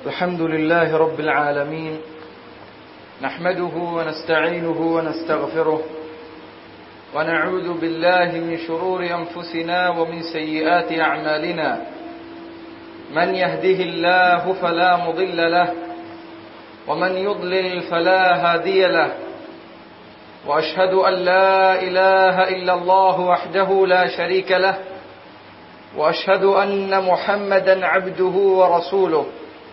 الحمد لله رب العالمين نحمده ونستعينه ونستغفره ونعوذ بالله من شرور أنفسنا ومن سيئات أعمالنا من يهده الله فلا مضل له ومن يضلل فلا هادي له وأشهد أن لا إله إلا الله وحده لا شريك له وأشهد أن محمدا عبده ورسوله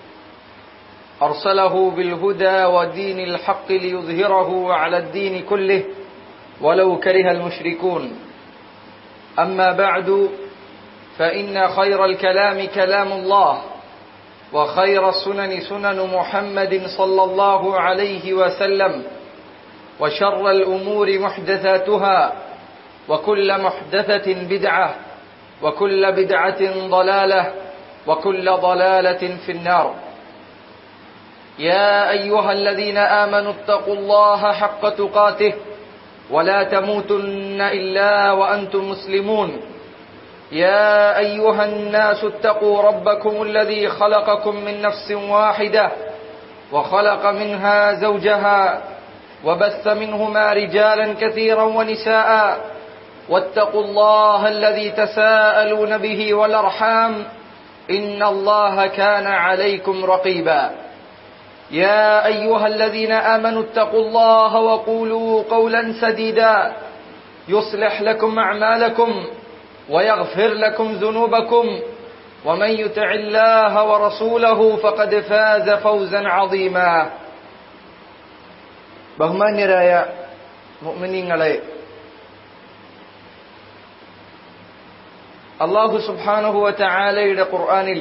أرسله بالهدى ودين الحق ليظهره على الدين كله ولو كره المشركون أما بعد فإن خير الكلام كلام الله وخير السنن سنن محمد صلى الله عليه وسلم وشر الأمور محدثاتها وكل محدثة بدعة وكل بدعة ضلالة وكل ضلالة في النار يا أيها الذين آمنوا اتقوا الله حق تقاته ولا تموتن إلا وأنتم مسلمون يا أيها الناس اتقوا ربكم الذي خلقكم من نفس واحدة وخلق منها زوجها وبث منهما رجالا كثيرا ونساء واتقوا الله الذي تساءلون به والأرحام إن الله كان عليكم رقيبا يا أيها الذين آمنوا اتقوا الله وقولوا قولا سديدا يصلح لكم أعمالكم ويغفر لكم ذنوبكم ومن يطع الله ورسوله فقد فاز فوزا عظيما ബഹുമാന്യരായ മുഅ്മിനീങ്ങളെ അള്ളാഹു സുബ്ഹാനഹു വതആലയുടെ ഖുർആനിൽ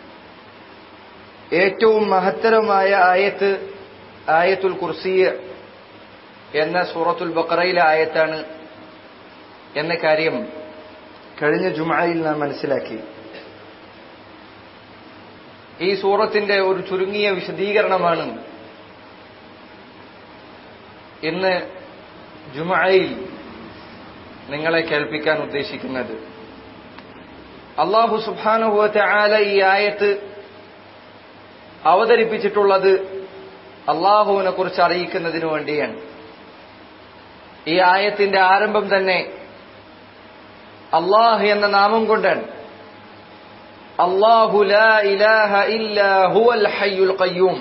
ഏറ്റവും മഹത്തരമായ ആയത്ത് ആയത്തുൽ കുർസിയ എന്ന സൂറത്തുൽ ബഖറയിലെ ആയത്താണ് എന്ന കാര്യം കഴിഞ്ഞ ജുമയിൽ നാം മനസ്സിലാക്കി ഈ സൂറത്തിന്റെ ഒരു ചുരുങ്ങിയ വിശദീകരണമാണ് ഇന്ന് ജുമയിൽ നിങ്ങളെ കേൾപ്പിക്കാൻ ഉദ്ദേശിക്കുന്നത് അള്ളാഹു സുബാനുഭവത്തെ ആല ഈ ആയത്ത് അവതരിപ്പിച്ചിട്ടുള്ളത് അള്ളാഹുവിനെ കുറിച്ച് അറിയിക്കുന്നതിനു വേണ്ടിയാണ് ഈ ആയത്തിന്റെ ആരംഭം തന്നെ അള്ളാഹ് എന്ന നാമം കൊണ്ടാണ് അള്ളാഹു ലാ ഇലാഹ ഇല്ലാ ഹുവൽ ഹയ്യുൽ ഖയ്യൂം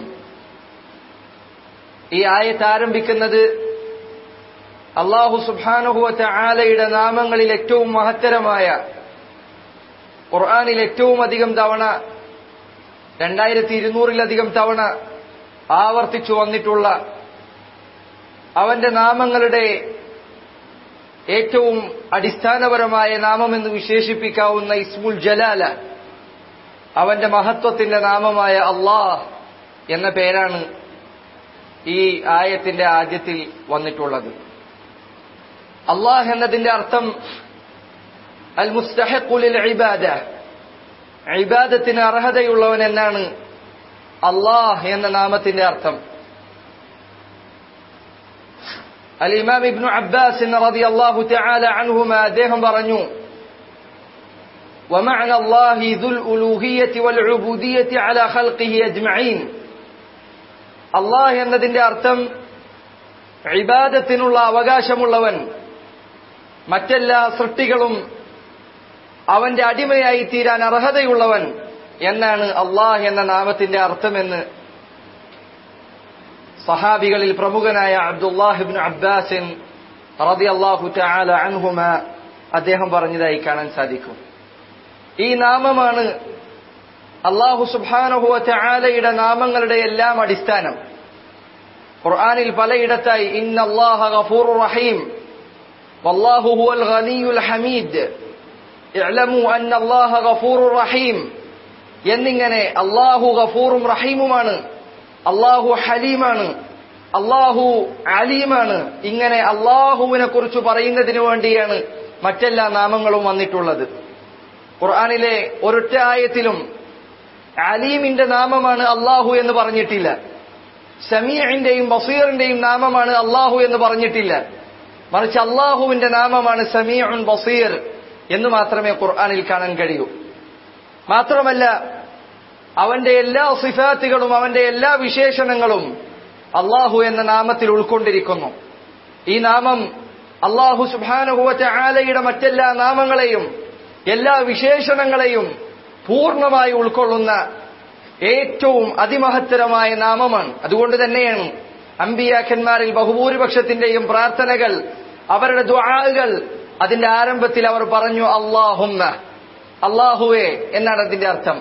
ഈ ആയത്ത് ആരംഭിക്കുന്നത് അള്ളാഹു സുബാനുഹുവറ്റ ആലയുടെ നാമങ്ങളിൽ ഏറ്റവും മഹത്തരമായ ഖുർആാനിൽ ഏറ്റവും അധികം തവണ രണ്ടായിരത്തി ഇരുന്നൂറിലധികം തവണ ആവർത്തിച്ചു വന്നിട്ടുള്ള അവന്റെ നാമങ്ങളുടെ ഏറ്റവും അടിസ്ഥാനപരമായ നാമമെന്ന് വിശേഷിപ്പിക്കാവുന്ന ഇസ്മുൽ ജലാല അവന്റെ മഹത്വത്തിന്റെ നാമമായ അള്ളാഹ് എന്ന പേരാണ് ഈ ആയത്തിന്റെ ആദ്യത്തിൽ വന്നിട്ടുള്ളത് അള്ളാഹ് എന്നതിന്റെ അർത്ഥം അൽ മുസ്തഹഖുലിൽ ഇബാദ ഇബാദത്തിന് അർഹതയുള്ളവൻ എന്നാണ് അള്ളാഹ് എന്ന നാമത്തിന്റെ അർത്ഥം അൽ ഇമാം ഇബ്നു അബ്ബാസ് റതി അള്ളാഹു തആല അൻഹുമ അദ്ദേഹം പറഞ്ഞു ومعنى الله ذو الألوهية والعبودية على خلقه أجمعين അള്ളാഹ് എന്നതിന്റെ അർത്ഥം ഇബാദത്തിനുള്ള അവകാശമുള്ളവൻ മറ്റെല്ലാ സൃഷ്ടികളും അവന്റെ അടിമയായി തീരാൻ അർഹതയുള്ളവൻ എന്നാണ് അള്ളാഹ് എന്ന നാമത്തിന്റെ അർത്ഥമെന്ന് സഹാബികളിൽ പ്രമുഖനായ അബ്ദുല്ലാഹിബിൻ അബ്ബാസിൻ റതി അള്ളാഹു തആല അൻഹുമ അദ്ദേഹം പറഞ്ഞതായി കാണാൻ സാധിക്കും ഈ നാമമാണ് അള്ളാഹു സുബാനഹുവ ചാലയുടെ നാമങ്ങളുടെ എല്ലാം അടിസ്ഥാനം ഖുർആനിൽ പലയിടത്തായി ഇന്ന അല്ലാഹ ഗഫൂർ റഹീം വല്ലാഹു ഹുവൽ ഗനിയുൽ ഹമീദ് ഇഅ്ലമു അന്ന അല്ലാഹ ഗഫൂർ റഹീം എന്നിങ്ങനെ അള്ളാഹു ഗഫൂറും റഹീമുമാണ് അള്ളാഹു ഹലീമാണ് അള്ളാഹു അലീമാണ് ഇങ്ങനെ അള്ളാഹുവിനെ കുറിച്ച് പറയുന്നതിനു വേണ്ടിയാണ് മറ്റെല്ലാ നാമങ്ങളും വന്നിട്ടുള്ളത് ഖുർആനിലെ ഒരൊറ്റ ആയത്തിലും അലീമിന്റെ നാമമാണ് അള്ളാഹു എന്ന് പറഞ്ഞിട്ടില്ല സമീറിന്റെയും ബസീറിന്റെയും നാമമാണ് അള്ളാഹു എന്ന് പറഞ്ഞിട്ടില്ല മറിച്ച് അള്ളാഹുവിന്റെ നാമമാണ് സമീഉൻ ബസീർ എന്ന് മാത്രമേ ഖുർആനിൽ കാണാൻ കഴിയൂ മാത്രമല്ല അവന്റെ എല്ലാ സിഫാത്തുകളും അവന്റെ എല്ലാ വിശേഷണങ്ങളും അള്ളാഹു എന്ന നാമത്തിൽ ഉൾക്കൊണ്ടിരിക്കുന്നു ഈ നാമം അള്ളാഹു സുബാനുഭവറ്റ ആലയുടെ മറ്റെല്ലാ നാമങ്ങളെയും എല്ലാ വിശേഷണങ്ങളെയും പൂർണ്ണമായി ഉൾക്കൊള്ളുന്ന ഏറ്റവും അതിമഹത്തരമായ നാമമാണ് അതുകൊണ്ട് തന്നെയാണ് അമ്പിയാക്കന്മാരിൽ ബഹുഭൂരിപക്ഷത്തിന്റെയും പ്രാർത്ഥനകൾ അവരുടെ ദ്വാകൾ അതിന്റെ ആരംഭത്തിൽ അവർ പറഞ്ഞു അള്ളാഹുമ്മ അള്ളാഹുവേ എന്നാണ് അതിന്റെ അർത്ഥം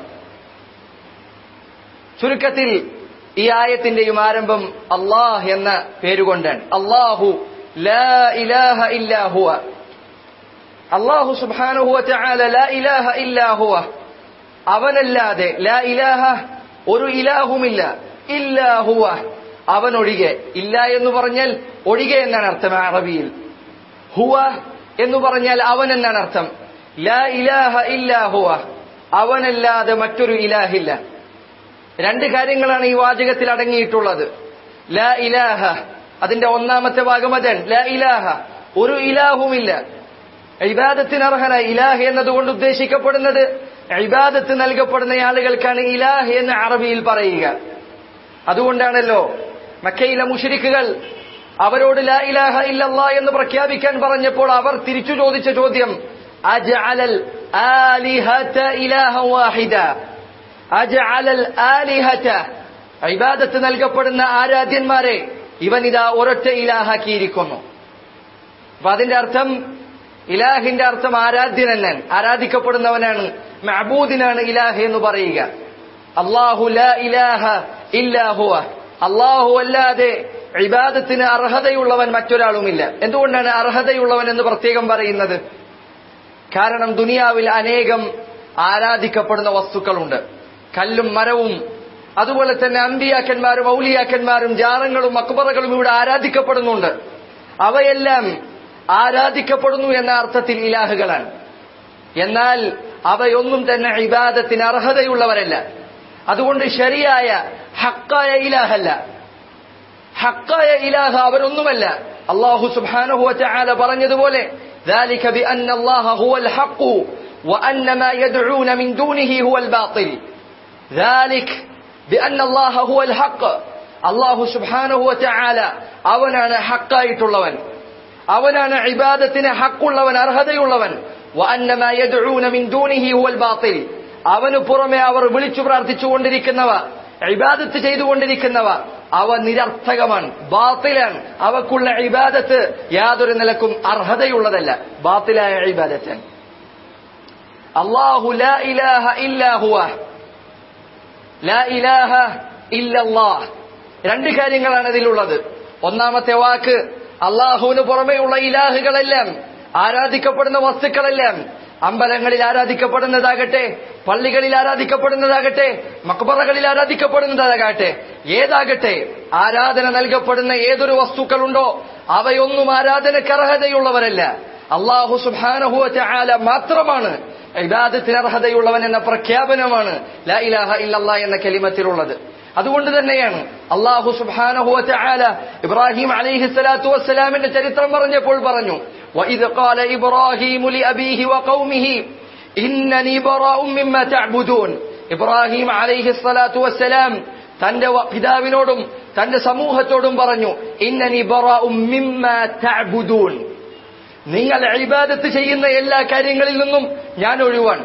ചുരുക്കത്തിൽ ഈ ആയത്തിന്റെയും ആരംഭം അള്ളാഹ് എന്ന പേരുകൊണ്ടാണ് അള്ളാഹു ലാ ഇലാഹ ഇല്ലാഹുവ അള്ളാഹു സുബാനുഹുവ ചാല ലാ ഇലാഹ ഇല്ലാഹുവ അവനല്ലാതെ ലാ ഇലാഹ ഒരു ഇലാഹുമില്ല ഇല്ലാഹുവ അവനൊഴികെ ഇല്ല എന്ന് പറഞ്ഞാൽ ഒഴികെ എന്നാണ് അർത്ഥം അറബിയിൽ ഹുവ എന്ന് പറഞ്ഞാൽ അവൻ എന്നാണ് അർത്ഥം ലാ ഇലാഹ ഇല്ലാഹുവ അവനല്ലാതെ മറ്റൊരു ഇലാഹില്ല രണ്ട് കാര്യങ്ങളാണ് ഈ വാചകത്തിൽ അടങ്ങിയിട്ടുള്ളത് ലാ ഇലാഹ അതിന്റെ ഒന്നാമത്തെ ഭാഗം അതാണ് ലാ ഇലാഹ ഒരു ഇലാഹുമില്ല ഇബാദത്തിന് അർഹന ഇലാഹ് എന്നതുകൊണ്ട് ഉദ്ദേശിക്കപ്പെടുന്നത് ഇബാദത്ത് നൽകപ്പെടുന്ന ആളുകൾക്കാണ് ഇലാഹ് എന്ന് അറബിയിൽ പറയുക അതുകൊണ്ടാണല്ലോ മക്കയിലെ മുഷരിക്കുകൾ അവരോട് ലാ ഇലാഹ ഇല്ലല്ലാ എന്ന് പ്രഖ്യാപിക്കാൻ പറഞ്ഞപ്പോൾ അവർ തിരിച്ചു ചോദിച്ച ചോദ്യം അജ്അലൽ ആലിഹത ഇലാഹൻ വാഹിദ അജ്അലൽ ആലിഹത ഇബാദത്ത് നൽകപ്പെടുന്ന ആരാധ്യന്മാരെ ഇവൻ ഇതാ ഒരൊറ്റ ഇലാഹാക്കിയിരിക്കുന്നു അപ്പൊ അതിന്റെ അർത്ഥം ഇലാഹിന്റെ അർത്ഥം ആരാധ്യനല്ലൻ ആരാധിക്കപ്പെടുന്നവനാണ് മഹബൂദിനാണ് ഇലാഹ് എന്ന് പറയുക അള്ളാഹു ലാ ഇലാഹ ഇല്ലാഹുവ അള്ളാഹു അല്ലാതെ ഇബാദത്തിന് അർഹതയുള്ളവൻ മറ്റൊരാളുമില്ല എന്തുകൊണ്ടാണ് അർഹതയുള്ളവൻ എന്ന് പ്രത്യേകം പറയുന്നത് കാരണം ദുനിയാവിൽ അനേകം ആരാധിക്കപ്പെടുന്ന വസ്തുക്കളുണ്ട് കല്ലും മരവും അതുപോലെ തന്നെ അമ്പിയാക്കന്മാരും ഔലിയാക്കന്മാരും ജാറങ്ങളും അക്ബറകളും ഇവിടെ ആരാധിക്കപ്പെടുന്നുണ്ട് അവയെല്ലാം ആരാധിക്കപ്പെടുന്നു എന്ന അർത്ഥത്തിൽ ഇലാഹുകളാണ് എന്നാൽ അവയൊന്നും തന്നെ ഇബാദത്തിന് അർഹതയുള്ളവരല്ല അതുകൊണ്ട് ശരിയായ ഹക്കായ ഇലാഹല്ല ഹക്കായ ഇലാഹ അവരൊന്നുമല്ല അള്ളാഹു സുബ്ഹാനഹു വതആല പറഞ്ഞതുപോലെ ذلك بأن الله هو الحق وأن ما يدعون من دونه هو الباطل ذلك بأن الله هو الحق അള്ളാഹു സുബ്ഹാനഹു വതആല അവനാണ് ഹക്കായിട്ടുള്ളവൻ അവനാണ് ഇബാദത്തിന് ഹക്കുള്ളവൻ അർഹതയുള്ളവൻ وأن ما يدعون من دونه هو الباطل അവന് പുറമെ അവർ വിളിച്ചു പ്രാർത്ഥിച്ചുകൊണ്ടിരിക്കുന്നവ ഇബാദത്ത് ചെയ്തുകൊണ്ടിരിക്കുന്നവ അവ നിരർത്ഥകമാണ് ബാത്തിലാണ് അവക്കുള്ള ഇബാദത്ത് യാതൊരു നിലക്കും അർഹതയുള്ളതല്ല ബാത്തിലായ ഇബാദത്ത് അള്ളാഹു ലാ ഇലാഹ ഇല്ലാഹുവ ലാ ഇലാഹ ഇല്ലല്ലാഹ് രണ്ട് കാര്യങ്ങളാണ് ഇതിലുള്ളത് ഒന്നാമത്തെ വാക്ക് അള്ളാഹുവിന് പുറമെയുള്ള ഇലാഹുകളെല്ലാം ആരാധിക്കപ്പെടുന്ന വസ്തുക്കളെല്ലാം അമ്പലങ്ങളിൽ ആരാധിക്കപ്പെടുന്നതാകട്ടെ പള്ളികളിൽ ആരാധിക്കപ്പെടുന്നതാകട്ടെ മക്ബറകളിൽ ആരാധിക്കപ്പെടുന്നതാകട്ടെ ഏതാകട്ടെ ആരാധന നൽകപ്പെടുന്ന ഏതൊരു വസ്തുക്കളുണ്ടോ അവയൊന്നും ആരാധനയ്ക്ക് അർഹതയുള്ളവരല്ല അള്ളാഹു സുബാനഹുവറ്റ ആല മാത്രമാണ് ഇബാദത്തിന് അർഹതയുള്ളവൻ എന്ന പ്രഖ്യാപനമാണ് ലാ ഇലാഹ ഇല്ലല്ലാ എന്ന കലിമത്തിലുള്ളത് അതുകൊണ്ട് തന്നെയാണ് അള്ളാഹു സുബാനഹുവറ്റ ആല ഇബ്രാഹിം അലൈഹി സ്വലാത്തു വസ്സലാമിന്റെ ചരിത്രം പറഞ്ഞപ്പോൾ പറഞ്ഞു وإذ قال إبراهيم لأبيه وقومه إنني براء مما تعبدون ഇബ്രാഹിം അലൈഹി സ്വലാത്തു വസ്സലാം തന്റെ പിതാവിനോടും തന്റെ സമൂഹത്തോടും പറഞ്ഞു ഇന്നനി ബറാഉം മിമ്മ തഅബുദൂൻ നിങ്ങൾ ഇബാദത്ത് ചെയ്യുന്ന എല്ലാ കാര്യങ്ങളിൽ നിന്നും ഞാൻ ഒഴിവാണ്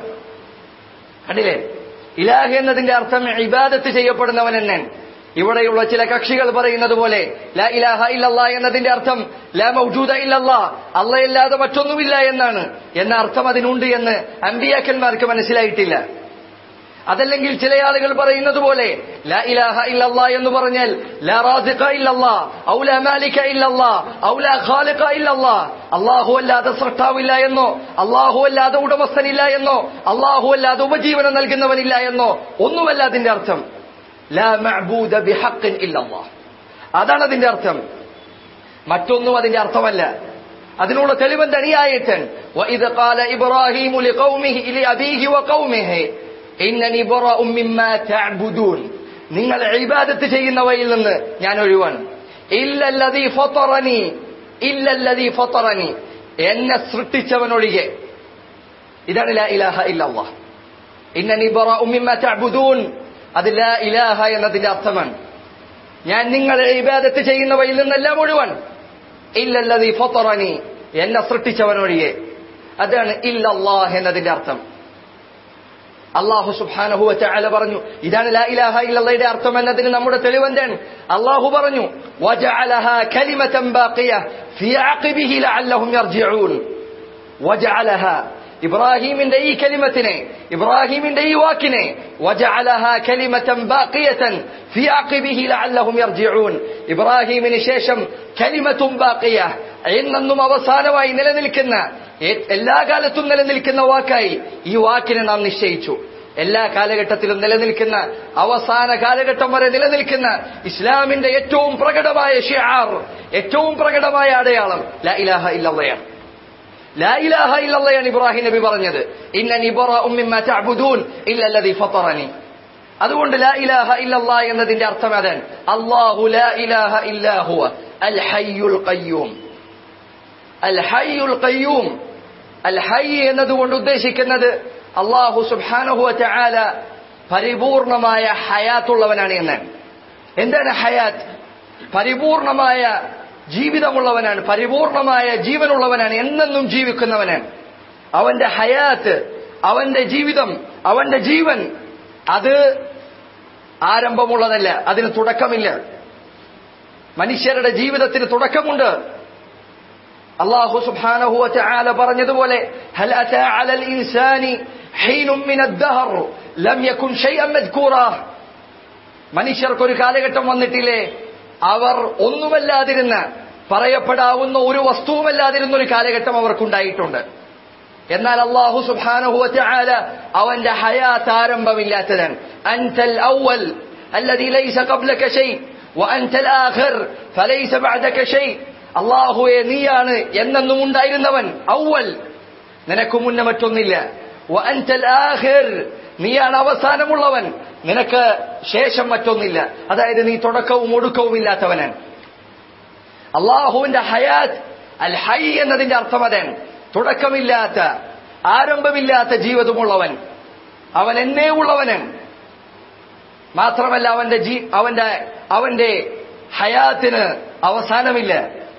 കണ്ടില്ലേ ഇലാഹ് എന്നതിന്റെ അർത്ഥം ഇബാദത്ത് ചെയ്യപ്പെടുന്നവൻ എന്നാണ് ഇവിടെയുള്ള ചില കക്ഷികൾ പറയുന്നത് പോലെ ലാ ഇലാഹ ഇല്ലല്ലാ എന്നതിന്റെ അർത്ഥം ലാ മൗജൂദ ഇല്ലല്ലാ അല്ലയല്ലാതെ മറ്റൊന്നുമില്ല എന്നാണ് എന്ന അർത്ഥം അതിനുണ്ട് എന്ന് അമ്പിയാക്കന്മാർക്ക് മനസ്സിലായിട്ടില്ല അതല്ലെങ്കിൽ ചില ആളുകൾ പറയുന്നത് പോലെ ലാ ഇലാഹ ഇല്ലല്ലാ എന്ന് പറഞ്ഞാൽ ലാ റാസിഖ ഇല്ലല്ലാ ഔ ലാ മാലിക ഇല്ലല്ലാ ഔ ലാ ഖാലിഖ ഇല്ലല്ലാ അല്ലാഹു അല്ലാതെ സൃഷ്ടാവില്ല എന്നോ അല്ലാഹു അല്ലാതെ ഉടമസ്ഥനില്ല എന്നോ അല്ലാഹു അല്ലാതെ ഉപജീവനം നൽകുന്നവനില്ല എന്നോ ഒന്നുമല്ല അതിന്റെ അർത്ഥം ലാ മഅബൂദ ബിഹഖിൻ ഇല്ലല്ലാ അതാണ് അതിന്റെ അർത്ഥം മറ്റൊന്നും അതിന്റെ അർത്ഥമല്ല അതിനുള്ള തെളിവെന്ത് അണിയായിട്ടൻ وإذ قال إبراهيم لقومه لأبيه وقومه إنني براء مما تعبدون നിങ്ങൾ ഇബാദത്ത് ചെയ്യുന്നവയിൽ നിന്ന് ഞാൻ ഒഴിവാണ് ഇല്ലല്ലദീ ഫത്തറനി ഇല്ലല്ലദീ ഫത്തറനി എന്നെ സൃഷ്ടിച്ചവനൊഴികെ ഇതാണ് ലാ ഇലാഹ ഇല്ലല്ലാഹ് ഇന്നനി ബറാഉ മിമ്മ തഅബുദൂൻ അത് ലാ ഇലാഹ എന്നതിന്റെ അർത്ഥമാണ് ഞാൻ നിങ്ങളെ ഇബാദത്ത് ചെയ്യുന്നവയിൽ നിന്നല്ല മുഴുവൻ ഇല്ലല്ലതി ഫത്തറനി എന്നെ സൃഷ്ടിച്ചവനൊഴിയെ അതാണ് ഇല്ലല്ലാഹ് എന്നതിന്റെ അർത്ഥം അള്ളാഹു സുബ്ഹാനഹു വതആല പറഞ്ഞു ഇതാണ് ലാ ഇലാഹ ഇല്ലല്ലയുടെ അർത്ഥം എന്നതിന് നമ്മുടെ തെളിവെന്താണ് അള്ളാഹു പറഞ്ഞു വജഅലഹാ കലിമതൻ ബാഖിയ ഫീ അഖിബിഹി ലഅല്ലഹും യർജിഊൻ വജഅലഹ ഇബ്രാഹിമിന്റെ ഈ കലിമത്തിനെ ഇബ്രാഹിമിന്റെ ഈ വാക്കിനെ വജഅലഹ കലിമതൻ ബാഖിയതൻ ഫീ അഖിബിഹി ലഅല്ലഹും യർജിഊൻ ഇബ്രാഹിമിന് ശേഷം കലിമത്തും ബാഖിയ എന്നെന്നും അവസാനമായി നിലനിൽക്കുന്ന എല്ലാ കാലത്തും നിലനിൽക്കുന്ന വാക്കായി ഈ വാക്കിനെ നാം നിശ്ചയിച്ചു എല്ലാ കാലഘട്ടത്തിലും നിലനിൽക്കുന്ന അവസാന കാലഘട്ടം വരെ നിലനിൽക്കുന്ന ഇസ്ലാമിന്റെ ഏറ്റവും പ്രകടമായ ഷിയാർ ഏറ്റവും പ്രകടമായ അടയാളം ലാ ഇലാഹ ഇല്ലയാണ് ലാ ഇലാഹ ഇല്ലയാണ് ഇബ്രാഹിം നബി പറഞ്ഞത് ഇന്നനി മിമ്മ തഅബുദൂൻ ഇല്ലല്ലദീ ഫത്തറനി അതുകൊണ്ട് ലാ ഇലാഹ ഇല്ലല്ലാ എന്നതിന്റെ അർത്ഥം അതാണ് അല്ലാഹു ലാ ഇലാഹ ഇല്ലാ ഹുവ അൽ ഹയ്യുൽ ഖയ്യൂം അൽ ഹയ്യുൽ ഖയ്യൂം അൽ ഹയ്യ് എന്നതുകൊണ്ട് ഉദ്ദേശിക്കുന്നത് അള്ളാഹു സുബ്ഹാനഹു വതആല പരിപൂർണമായ ഹയാത്തുള്ളവനാണ് എന്നാണ് എന്താണ് ഹയാത്ത് പരിപൂർണമായ ജീവിതമുള്ളവനാണ് പരിപൂർണമായ ജീവനുള്ളവനാണ് എന്നെന്നും ജീവിക്കുന്നവനാണ് അവന്റെ ഹയാത്ത് അവന്റെ ജീവിതം അവന്റെ ജീവൻ അത് ആരംഭമുള്ളതല്ല അതിന് തുടക്കമില്ല മനുഷ്യരുടെ ജീവിതത്തിന് തുടക്കമുണ്ട് അള്ളാഹു സുബ്ഹാനഹു വതആല പറഞ്ഞതുപോലെ ഹൽ അതാ അലൽ ഇൻസാനി ഹീനും മിന الدهر ലം യകുൻ ഷൈഅൻ മദ്കൂറാ മനുഷ്യർക്ക് ഒരു കാലഘട്ടം വന്നിട്ടില്ലേ അവർ ഒന്നുമല്ലാതിരുന്ന പറയപ്പെടാവുന്ന ഒരു വസ്തുവുമല്ലാതിരുന്ന ഒരു കാലഘട്ടം അവർക്കുണ്ടായിട്ടുണ്ട് എന്നാൽ അള്ളാഹു സുബ്ഹാനഹു വതആല അവന്റെ ഹയാത്ത് ആരംഭമില്ലാത്തതാണ് അൻതൽ അവൽ الذي ليس قبلك شيء وأنت الآخر فليس بعدك شيء അള്ളാഹുവെ നീയാണ് എന്നെന്നും ഉണ്ടായിരുന്നവൻ ഔവൽ നിനക്ക് മുന്നേ മറ്റൊന്നില്ല വഅൻതൽ ആഖിർ നീയാണ് അവസാനമുള്ളവൻ നിനക്ക് ശേഷം മറ്റൊന്നില്ല അതായത് നീ തുടക്കവും ഒടുക്കവും ഇല്ലാത്തവനാണ് അള്ളാഹുവിന്റെ ഹയാത്ത് അൽ ഹൈ എന്നതിന്റെ അർത്ഥം അതാണ് തുടക്കമില്ലാത്ത ആരംഭമില്ലാത്ത ജീവിതമുള്ളവൻ അവൻ എന്നേ ഉള്ളവനാണ് മാത്രമല്ല അവന്റെ ജീ അവന്റെ അവന്റെ ഹയാത്തിന് അവസാനമില്ല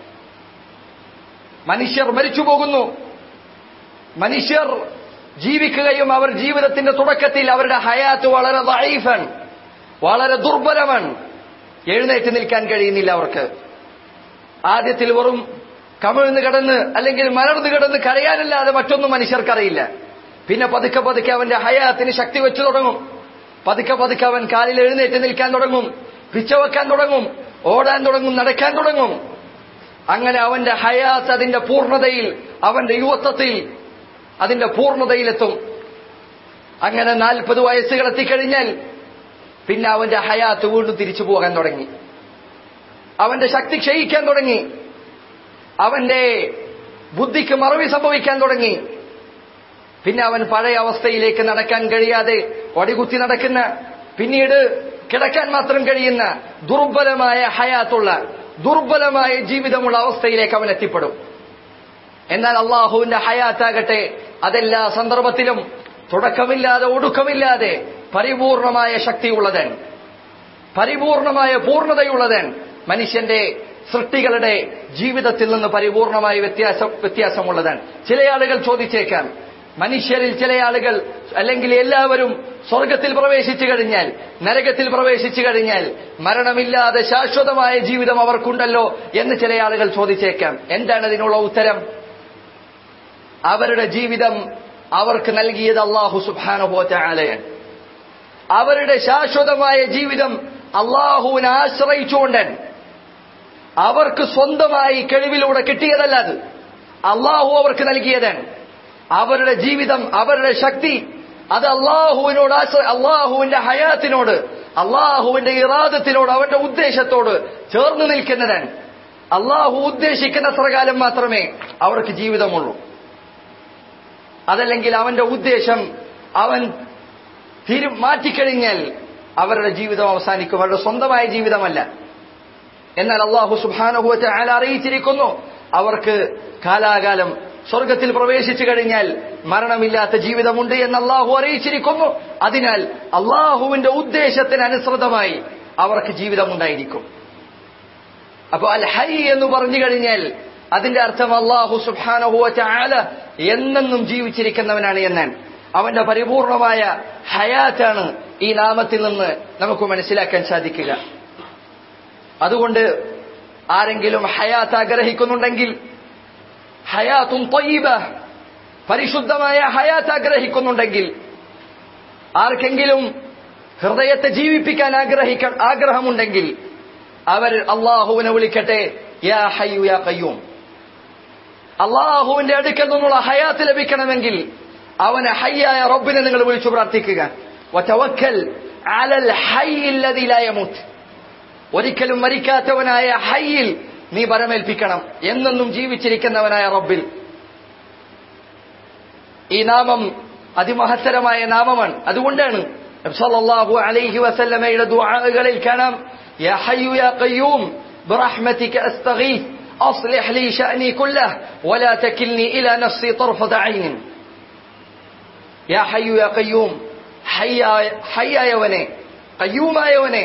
മനുഷ്യർ മരിച്ചു പോകുന്നു മനുഷ്യർ ജീവിക്കുകയും അവർ ജീവിതത്തിന്റെ തുടക്കത്തിൽ അവരുടെ ഹയാത്ത് വളരെ ദൈഫൻ വളരെ ദുർബലമാണ് എഴുന്നേറ്റ് നിൽക്കാൻ കഴിയുന്നില്ല അവർക്ക് ആദ്യത്തിൽ വെറും കമിഴ്ന്ന് കിടന്ന് അല്ലെങ്കിൽ മലർന്ന് കിടന്ന് കരയാനല്ലാതെ മറ്റൊന്നും മനുഷ്യർക്കറിയില്ല പിന്നെ പതുക്കെ പതുക്കെ അവന്റെ ഹയാത്തിന് ശക്തി വെച്ചു തുടങ്ങും പതുക്കെ പതുക്കെ അവൻ കാലിൽ എഴുന്നേറ്റ് നിൽക്കാൻ തുടങ്ങും പിച്ചവെക്കാൻ തുടങ്ങും ഓടാൻ തുടങ്ങും നടക്കാൻ തുടങ്ങും അങ്ങനെ അവന്റെ ഹയാത്ത് അതിന്റെ പൂർണ്ണതയിൽ അവന്റെ യുവത്വത്തിൽ അതിന്റെ പൂർണ്ണതയിലെത്തും അങ്ങനെ നാൽപ്പത് വയസ്സുകൾ എത്തിക്കഴിഞ്ഞാൽ പിന്നെ അവന്റെ ഹയാത്ത് വീണ്ടും തിരിച്ചു പോകാൻ തുടങ്ങി അവന്റെ ശക്തി ക്ഷയിക്കാൻ തുടങ്ങി അവന്റെ ബുദ്ധിക്ക് മറവി സംഭവിക്കാൻ തുടങ്ങി പിന്നെ അവൻ പഴയ അവസ്ഥയിലേക്ക് നടക്കാൻ കഴിയാതെ ഒടികുത്തി നടക്കുന്ന പിന്നീട് കിടക്കാൻ മാത്രം കഴിയുന്ന ദുർബലമായ ഹയാത്തുള്ള ദുർബലമായ ജീവിതമുള്ള അവസ്ഥയിലേക്ക് അവൻ എത്തിപ്പെടും എന്നാൽ അള്ളാഹുവിന്റെ ഹയാത്താകട്ടെ അതെല്ലാ സന്ദർഭത്തിലും തുടക്കമില്ലാതെ ഒടുക്കമില്ലാതെ പരിപൂർണമായ ശക്തിയുള്ളതൻ പരിപൂർണമായ പൂർണ്ണതയുള്ളതൻ മനുഷ്യന്റെ സൃഷ്ടികളുടെ ജീവിതത്തിൽ നിന്ന് പരിപൂർണമായ വ്യത്യാസം വ്യത്യാസമുള്ളതാണ് ചില ആളുകൾ ചോദിച്ചേക്കാം മനുഷ്യരിൽ ചില ആളുകൾ അല്ലെങ്കിൽ എല്ലാവരും സ്വർഗത്തിൽ പ്രവേശിച്ചു കഴിഞ്ഞാൽ നരകത്തിൽ പ്രവേശിച്ചു കഴിഞ്ഞാൽ മരണമില്ലാതെ ശാശ്വതമായ ജീവിതം അവർക്കുണ്ടല്ലോ എന്ന് ചില ആളുകൾ ചോദിച്ചേക്കാം എന്താണ് അതിനുള്ള ഉത്തരം അവരുടെ ജീവിതം അവർക്ക് നൽകിയത് അള്ളാഹു സുബാനുഭവത്താലയാണ് അവരുടെ ശാശ്വതമായ ജീവിതം അള്ളാഹുവിനെ ആശ്രയിച്ചുകൊണ്ടാണ് അവർക്ക് സ്വന്തമായി കഴിവിലൂടെ കിട്ടിയതല്ല അത് അള്ളാഹു അവർക്ക് നൽകിയതാണ് അവരുടെ ജീവിതം അവരുടെ ശക്തി അത് അള്ളാഹുവിനോട് ആശ്ര അള്ളാഹുവിന്റെ ഹയാത്തിനോട് അള്ളാഹുവിന്റെ ഇറാദത്തിനോട് അവന്റെ ഉദ്ദേശത്തോട് ചേർന്ന് നിൽക്കുന്നതാണ് അള്ളാഹു ഉദ്ദേശിക്കുന്ന അത്രകാലം മാത്രമേ അവർക്ക് ജീവിതമുള്ളൂ അതല്ലെങ്കിൽ അവന്റെ ഉദ്ദേശം അവൻ തീരു മാറ്റിക്കഴിഞ്ഞാൽ അവരുടെ ജീവിതം അവസാനിക്കും അവരുടെ സ്വന്തമായ ജീവിതമല്ല എന്നാൽ അള്ളാഹു സുബാനുഭവത്തെ അയാൾ അറിയിച്ചിരിക്കുന്നു അവർക്ക് കാലാകാലം സ്വർഗത്തിൽ പ്രവേശിച്ചു കഴിഞ്ഞാൽ മരണമില്ലാത്ത ജീവിതമുണ്ട് എന്ന് അള്ളാഹു അറിയിച്ചിരിക്കുന്നു അതിനാൽ അള്ളാഹുവിന്റെ ഉദ്ദേശത്തിന് അനുസൃതമായി അവർക്ക് ജീവിതമുണ്ടായിരിക്കും അപ്പൊ അൽ ഹൈ എന്ന് പറഞ്ഞു കഴിഞ്ഞാൽ അതിന്റെ അർത്ഥം അള്ളാഹു സുബാനഹുവ ചാല എന്നെന്നും ജീവിച്ചിരിക്കുന്നവനാണ് എന്നാണ് അവന്റെ പരിപൂർണമായ ഹയാറ്റാണ് ഈ നാമത്തിൽ നിന്ന് നമുക്ക് മനസ്സിലാക്കാൻ സാധിക്കുക അതുകൊണ്ട് ആരെങ്കിലും ഹയാത്ത് ആഗ്രഹിക്കുന്നുണ്ടെങ്കിൽ ഹയാത്തും തൊയ്യബ പരിശുദ്ധമായ ഹയാത്ത് ആഗ്രഹിക്കുന്നുണ്ടെങ്കിൽ ആർക്കെങ്കിലും ഹൃദയത്തെ ജീവിപ്പിക്കാൻ ആഗ്രഹിക്ക ആഗ്രഹമുണ്ടെങ്കിൽ അവർ അള്ളാഹുവിനെ വിളിക്കട്ടെ യാ ഹയ്യു യാ കയ്യൂം അള്ളാഹുവിന്റെ അടുക്കൽ നിന്നുള്ള ഹയാത്ത് ലഭിക്കണമെങ്കിൽ അവനെ ഹയ്യായ റബ്ബിനെ നിങ്ങൾ വിളിച്ചു പ്രാർത്ഥിക്കുക വതവക്കൽ അലൽ ഹയ്യിൽ ലദീ ലാ യമൂത്ത് ഒരിക്കലും മരിക്കാത്തവനായ ഹയ്യിൽ നീ പരമേൽപ്പിക്കണം എന്നെന്നും ജീവിച്ചിരിക്കുന്നവനായ റബ്ബിൽ ഈ നാമം അതിമഹത്തരമായ നാമമാണ് അതുകൊണ്ടാണ് സല്ലല്ലാഹു അലൈഹി വസല്ലമയുടെ ദുആകളിൽ കാണാം യാ ഹയ്യു യാ ഖയ്യൂം برحمتك أستغيث أصلح لي شأني كله ولا تكلني إلى نفسي طرفة عين يا حي يا قيوم حي حي يا وني قيوم يا وني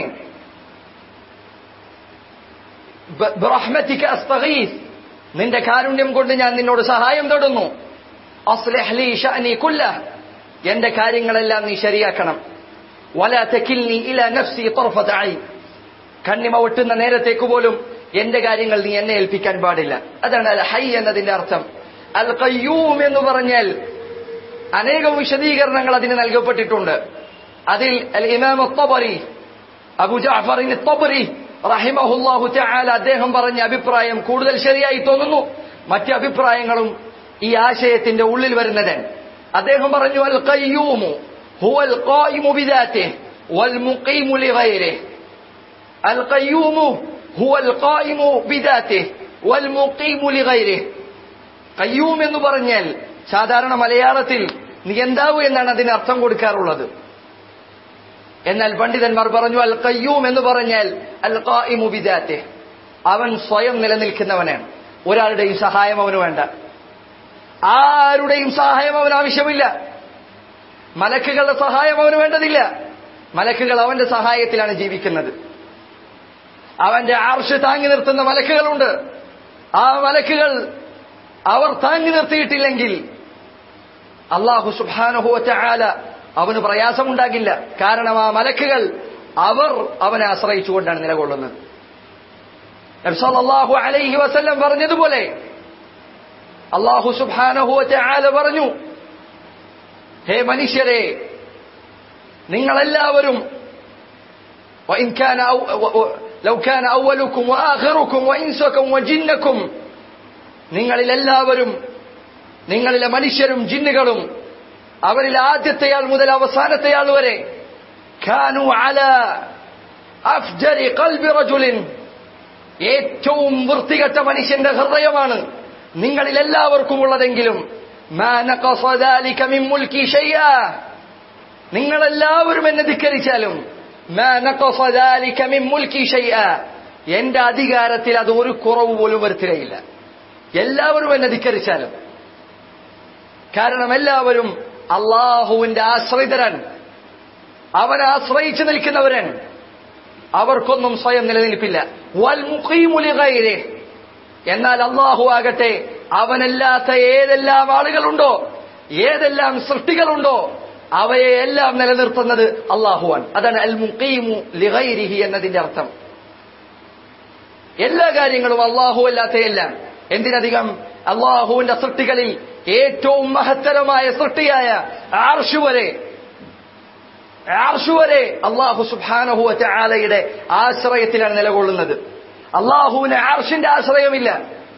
برحمتك أستغيث നിന്റെ കാരുണ്യം കൊണ്ട് ഞാൻ നിന്നോട് സഹായം തേടുന്നു അസ്ലിഹ് ലി ഷഅനി കുല്ലഹ എന്റെ കാര്യങ്ങളെല്ലാം നീ ശരിയാക്കണം വലാ തകിൽനി ഇലാ നഫ്സി طرفة عين കണ്ണിമ ഒട്ടുന്ന നേരത്തേക്ക് പോലും എന്റെ കാര്യങ്ങൾ നീ എന്നെ ഏൽപ്പിക്കാൻ പാടില്ല അതാണ് അൽ ഹൈ എന്നതിന്റെ അർത്ഥം അൽ ഖയ്യൂം എന്ന് പറഞ്ഞാൽ അനേകം വിശദീകരണങ്ങൾ അതിന് നൽകപ്പെട്ടിട്ടുണ്ട് അതിൽ അൽ ഇമാം അത്തബറി അബു ജാഫറിൻ തബറി റഹിമഹുല്ലാഹു തആല അദ്ദേഹം പറഞ്ഞ അഭിപ്രായം കൂടുതൽ ശരിയായി തോന്നുന്നു മറ്റ് അഭിപ്രായങ്ങളും ഈ ആശയത്തിന്റെ ഉള്ളിൽ വരുന്നത് അദ്ദേഹം പറഞ്ഞു അൽ ഖയ്യൂമു ഹുവൽ ഖായിമു ബിദാതിഹി വൽ മുഖീമു ലിഗൈരിഹി അൽ ഖയ്യൂമു ഹുവൽ ഖായിമു ബിദാതിഹി വൽ മുഖീമു ലിഗൈരിഹി ഖയ്യൂം എന്ന് പറഞ്ഞാൽ സാധാരണ മലയാളത്തിൽ നിയന്താവ് എന്നാണ് അതിന് അർത്ഥം കൊടുക്കാറുള്ളത് എന്നാൽ പണ്ഡിതന്മാർ പറഞ്ഞു അൽ ഖയ്യൂം എന്ന് പറഞ്ഞാൽ അൽ ഖായിമു ബിദാതിഹി അവൻ സ്വയം നിലനിൽക്കുന്നവനാണ് ഒരാളുടെയും സഹായം അവന് വേണ്ട ആരുടെയും സഹായം അവന് ആവശ്യമില്ല മലക്കുകളുടെ സഹായം അവന് വേണ്ടതില്ല മലക്കുകൾ അവന്റെ സഹായത്തിലാണ് ജീവിക്കുന്നത് അവന്റെ ആർഷ് താങ്ങി നിർത്തുന്ന മലക്കുകളുണ്ട് ആ മലക്കുകൾ അവർ താങ്ങി നിർത്തിയിട്ടില്ലെങ്കിൽ അള്ളാഹു സുബാനുഹുവറ്റ ആല അവന് പ്രയാസമുണ്ടാകില്ല കാരണം ആ മലക്കുകൾ അവർ അവനെ ആശ്രയിച്ചുകൊണ്ടാണ് നിലകൊള്ളുന്നത് നബ്സല്ലാഹു അലൈഹി വസല്ലം പറഞ്ഞതുപോലെ അള്ളാഹു സുബാനഹുവറ്റ ആല പറഞ്ഞു ഹേ മനുഷ്യരെ നിങ്ങളെല്ലാവരും وإن كان أو لو كان أولكم وآخركم وإنسكم وجنكم നിങ്ങളിൽ എല്ലാവരും നിങ്ങളിലെ മനുഷ്യരും ജിന്നുകളും അവരിൽ ആദ്യത്തെയാൾ മുതൽ അവസാനത്തെയാൾ വരെ ഖാനു അല അഫ്ജരി ഖൽബി റജുലിൻ ഏറ്റവും വൃത്തികെട്ട മനുഷ്യന്റെ ഹൃദയമാണ് നിങ്ങളിൽ എല്ലാവർക്കും ഉള്ളതെങ്കിലും മാ നഖസ ദാലിക മിൻ മുൽക്കി ഷൈആ നിങ്ങളെല്ലാവരും എന്നെ ധിക്കരിച്ചാലും മാ നഖസ ദാലിക മിൻ മുൽക്കി ഷൈആ എന്റെ അധികാരത്തിൽ അത് ഒരു കുറവ് പോലും വരുത്തുകയില്ല എല്ലാവരും എന്നെ ധിക്കരിച്ചാലും കാരണം എല്ലാവരും അള്ളാഹുവിന്റെ ആശ്രിതരാണ് അവനെ ആശ്രയിച്ചു നിൽക്കുന്നവരാണ് അവർക്കൊന്നും സ്വയം നിലനിൽപ്പില്ല വൽ മുഖീമുലി ഗൈരെ എന്നാൽ അള്ളാഹു ആകട്ടെ അവനല്ലാത്ത ഏതെല്ലാം ആളുകളുണ്ടോ ഏതെല്ലാം സൃഷ്ടികളുണ്ടോ അവയെ എല്ലാം നിലനിർത്തുന്നത് അള്ളാഹുവാൻ അതാണ് അൽ മുഖീമു ലിഗൈരിഹി എന്നതിന്റെ അർത്ഥം എല്ലാ കാര്യങ്ങളും അള്ളാഹു അല്ലാത്തയെല്ലാം എന്തിനധികം അള്ളാഹുവിന്റെ സൃഷ്ടികളിൽ ഏറ്റവും മഹത്തരമായ സൃഷ്ടിയായ ആർഷു വരെ ആർഷു വരെ അള്ളാഹു സുബാനഹുവ ആലയുടെ ആശ്രയത്തിലാണ് നിലകൊള്ളുന്നത് അള്ളാഹുവിന് ആർഷിന്റെ ആശ്രയമില്ല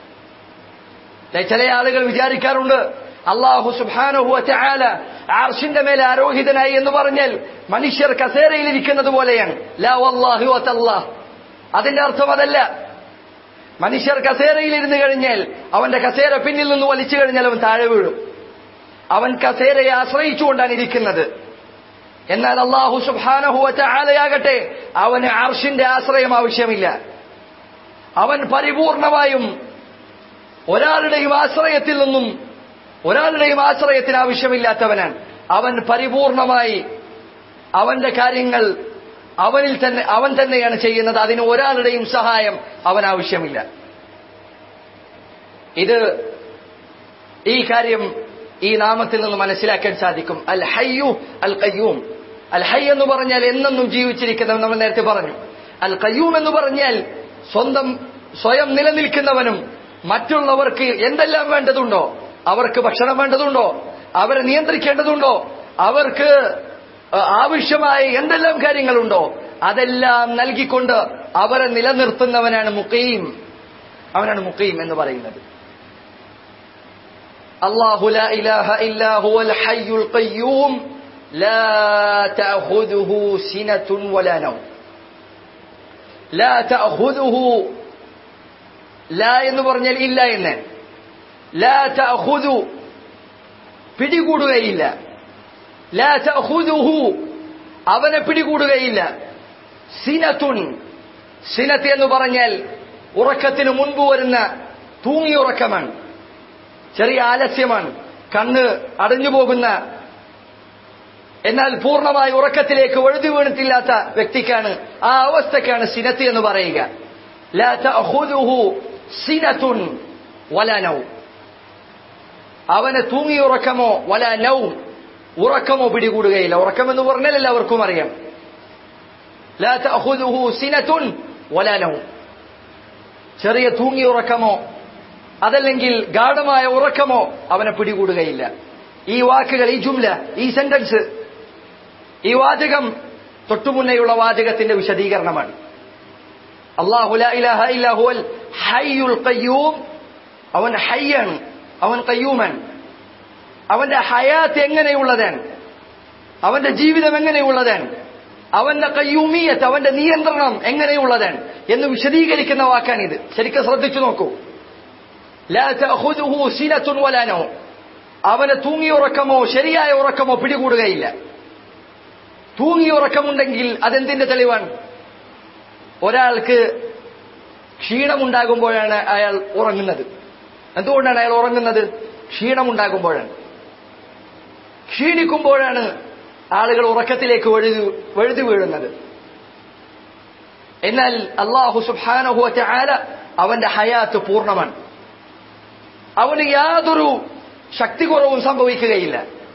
ചില ആളുകൾ വിചാരിക്കാറുണ്ട് അള്ളാഹു സുബാനഹുവ ആല ആർഷിന്റെ മേലെ ആരോഹിതനായി എന്ന് പറഞ്ഞാൽ മനുഷ്യർ കസേരയിൽ ഇരിക്കുന്നത് പോലെയാണ് ലാ വല്ലാഹു അല്ലാഹ് അതിന്റെ അർത്ഥം അതല്ല മനുഷ്യർ കസേരയിൽ ഇരുന്ന് കഴിഞ്ഞാൽ അവന്റെ കസേര പിന്നിൽ നിന്ന് വലിച്ചു കഴിഞ്ഞാൽ അവൻ താഴെ വീഴും അവൻ കസേരയെ ആശ്രയിച്ചുകൊണ്ടാണ് ഇരിക്കുന്നത് എന്നാൽ അള്ളാഹു സുബാനഹുവറ്റ ആലയാകട്ടെ അവന് അർഷിന്റെ ആശ്രയം ആവശ്യമില്ല അവൻ പരിപൂർണമായും ഒരാളുടെയും ആശ്രയത്തിൽ നിന്നും ഒരാളുടെയും ആശ്രയത്തിന് ആവശ്യമില്ലാത്തവനാണ് അവൻ പരിപൂർണമായി അവന്റെ കാര്യങ്ങൾ അവനിൽ തന്നെ അവൻ തന്നെയാണ് ചെയ്യുന്നത് അതിന് ഒരാളുടെയും സഹായം അവൻ ആവശ്യമില്ല ഇത് ഈ കാര്യം ഈ നാമത്തിൽ നിന്ന് മനസ്സിലാക്കാൻ സാധിക്കും അൽ ഹയ്യു അൽ കയ്യൂം അൽ ഹൈ എന്ന് പറഞ്ഞാൽ എന്നെന്നും ജീവിച്ചിരിക്കുന്നവൻ നമ്മൾ നേരത്തെ പറഞ്ഞു അൽ കയ്യൂം എന്ന് പറഞ്ഞാൽ സ്വന്തം സ്വയം നിലനിൽക്കുന്നവനും മറ്റുള്ളവർക്ക് എന്തെല്ലാം വേണ്ടതുണ്ടോ അവർക്ക് ഭക്ഷണം വേണ്ടതുണ്ടോ അവരെ നിയന്ത്രിക്കേണ്ടതുണ്ടോ അവർക്ക് ആവശ്യമായ എന്തെല്ലാം കാര്യങ്ങളുണ്ടോ അതെല്ലാം നൽകിക്കൊണ്ട് അവരെ നിലനിർത്തുന്നവനാണ് മുക്കീം അവനാണ് മുക്കീം എന്ന് പറയുന്നത് الله لا إله إلا هو الحي القيوم لا تأخذه سنة ولا نوم لا تأخذه لا എന്ന് പറഞ്ഞാൽ ഇല്ല എന്ന് ലാ തഅഖുദു പിടികൂടുകയില്ല ലാ തഅഖുദുഹു അവനെ പിടികൂടുകയില്ല സിനത്തുൻ സിനത്ത് എന്ന് പറഞ്ഞാൽ ഉറക്കത്തിന് മുൻപ് വരുന്ന തൂങ്ങിയുറക്കമാണ് ചെറിയ ആലസ്യമാണ് കണ്ണ് അടഞ്ഞു പോകുന്ന എന്നാൽ പൂർണ്ണമായി ഉറക്കത്തിലേക്ക് വഴുതി വീണിട്ടില്ലാത്ത വ്യക്തിക്കാണ് ആ അവസ്ഥക്കാണ് സിനത്ത് എന്ന് പറയുക ലാ തഅഖുദുഹു സിനത്തുൻ വല നൗ അവന് തൂങ്ങിയുറക്കമോ വല നൗ ഉറക്കമോ പിടികൂടുകയില്ല ഉറക്കം എന്ന് പറഞ്ഞാൽ എല്ലാവർക്കും അറിയാം ലാ തഅഖുദുഹു സിനത്തുൻ വല നൗ ചെറിയ തൂങ്ങിയുറക്കമോ അതല്ലെങ്കിൽ ഗാഠമായ ഉറക്കമോ അവനെ പിടികൂടുകയില്ല ഈ വാക്കുകൾ ഈ ജുംല ഈ സെന്റൻസ് ഈ വാചകം തൊട്ടുമുന്നേയുള്ള വാചകത്തിന്റെ വിശദീകരണമാണ് അള്ളാഹു ഇലാഹ ഇല്ലാഹുൽ ഹയ്യുൽ ഖയ്യൂം അവൻ ഹയ്യാണ് അവൻ കയ്യൂമൻ അവന്റെ ഹയാത്ത് എങ്ങനെയുള്ളതാണ് അവന്റെ ജീവിതം എങ്ങനെയുള്ളതാണ് അവന്റെ കയ്യൂമിയത്ത് അവന്റെ നിയന്ത്രണം എങ്ങനെയുള്ളതാണ് എന്ന് വിശദീകരിക്കുന്ന വാക്കാണിത് ശരിക്കും ശ്രദ്ധിച്ചു നോക്കൂ ലാ തഅഖുദുഹു സിനത്തുൻ വലാ നൗം അവന് തൂങ്ങിയുറക്കമോ ശരിയായ ഉറക്കമോ പിടികൂടുകയില്ല തൂങ്ങിയുറക്കമുണ്ടെങ്കിൽ അതെന്തിന്റെ തെളിവാണ് ഒരാൾക്ക് ക്ഷീണമുണ്ടാകുമ്പോഴാണ് അയാൾ ഉറങ്ങുന്നത് എന്തുകൊണ്ടാണ് അയാൾ ഉറങ്ങുന്നത് ക്ഷീണമുണ്ടാകുമ്പോഴാണ് ക്ഷീണിക്കുമ്പോഴാണ് ആളുകൾ ഉറക്കത്തിലേക്ക് വഴുതി വഴുതി വീഴുന്നത് എന്നാൽ അള്ളാഹു സുബാനഹുവറ്റ ആല അവന്റെ ഹയാത്ത് പൂർണ്ണമാണ് അവന് യാതൊരു ശക്തി കുറവും സംഭവിക്കുകയില്ല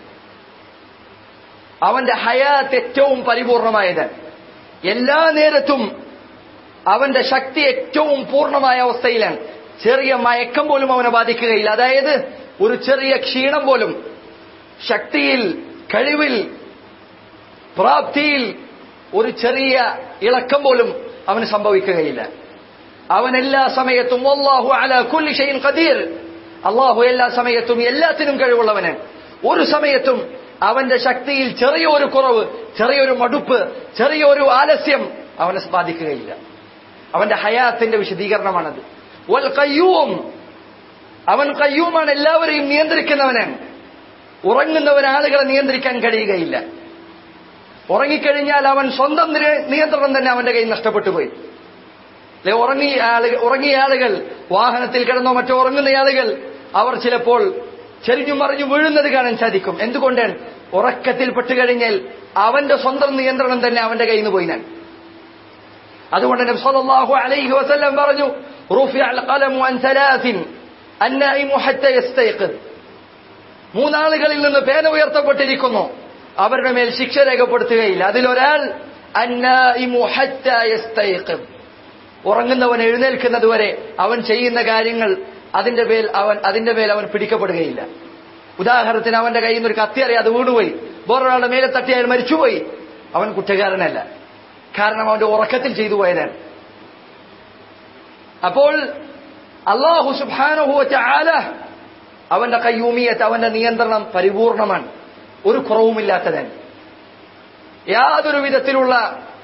അവന്റെ ഹയാത്ത് ഏറ്റവും പരിപൂർണമായത് എല്ലാ നേരത്തും അവന്റെ ശക്തി ഏറ്റവും പൂർണ്ണമായ അവസ്ഥയിലാണ് ചെറിയ മയക്കം പോലും അവനെ ബാധിക്കുകയില്ല അതായത് ഒരു ചെറിയ ക്ഷീണം പോലും ശക്തിയിൽ കഴിവിൽ പ്രാപ്തിയിൽ ഒരു ചെറിയ ഇളക്കം പോലും അവന് സംഭവിക്കുകയില്ല അവൻ എല്ലാ സമയത്തും അള്ളാഹു അല കുല്ലി ഷൈൻ ഖദീർ അള്ളാഹു എല്ലാ സമയത്തും എല്ലാത്തിനും കഴിവുള്ളവനാണ് ഒരു സമയത്തും അവന്റെ ശക്തിയിൽ ചെറിയൊരു കുറവ് ചെറിയൊരു മടുപ്പ് ചെറിയൊരു ആലസ്യം അവനെ ബാധിക്കുകയില്ല അവന്റെ ഹയാത്തിന്റെ വിശദീകരണമാണത് വൽ കയ്യൂം അവൻ കയ്യൂമാണ് എല്ലാവരെയും നിയന്ത്രിക്കുന്നവനാണ് ഉറങ്ങുന്നവൻ ആളുകളെ നിയന്ത്രിക്കാൻ കഴിയുകയില്ല ഉറങ്ങിക്കഴിഞ്ഞാൽ അവൻ സ്വന്തം നിയന്ത്രണം തന്നെ അവന്റെ കയ്യിൽ നഷ്ടപ്പെട്ടു പോയി അല്ലെ ഉറങ്ങിയ ആളുകൾ ഉറങ്ങിയ ആളുകൾ വാഹനത്തിൽ കിടന്നോ മറ്റോ ഉറങ്ങുന്ന ആളുകൾ അവർ ചിലപ്പോൾ ചെരിഞ്ഞു മറിഞ്ഞു വീഴുന്നത് കാണാൻ സാധിക്കും എന്തുകൊണ്ടാണ് ഉറക്കത്തിൽ പെട്ടുകഴിഞ്ഞാൽ അവന്റെ സ്വന്തം നിയന്ത്രണം തന്നെ അവന്റെ കയ്യിൽ നിന്ന് പോയിനാൻ അതുകൊണ്ട് നബി സല്ലല്ലാഹു അലൈഹി വസല്ലം പറഞ്ഞു റുഫിഅ അൽ ഖലമു അൻ സലാസിൻ അന്നായിമു ഹത്ത യസ്തൈഖിദ് മൂന്നാളുകളിൽ നിന്ന് പേന ഉയർത്തപ്പെട്ടിരിക്കുന്നു അവരുടെ മേൽ ശിക്ഷ രേഖപ്പെടുത്തുകയില്ല അതിലൊരാൾ അന്നായിമു ഹത്ത യസ്തൈഖിദ് ഉറങ്ങുന്നവൻ എഴുന്നേൽക്കുന്നത് വരെ അവൻ ചെയ്യുന്ന കാര്യങ്ങൾ അതിന്റെ മേൽ അവൻ അതിന്റെ മേൽ അവൻ പിടിക്കപ്പെടുകയില്ല ഉദാഹരണത്തിന് അവന്റെ കയ്യിൽ നിന്ന് ഒരു കത്തി അറിയാതെ വീണുപോയി വേറൊരാളുടെ മേലെ തട്ടി അയാൾ മരിച്ചുപോയി അവൻ കുറ്റക്കാരനല്ല കാരണം അവന്റെ ഉറക്കത്തിൽ ചെയ്തു പോയതാണ് അപ്പോൾ അള്ളാഹു സുബാനുഭവച്ച ആല അവന്റെ കയ്യൂമിയത്ത് അവന്റെ നിയന്ത്രണം പരിപൂർണമാണ് ഒരു കുറവുമില്ലാത്തതാണ് യാതൊരു വിധത്തിലുള്ള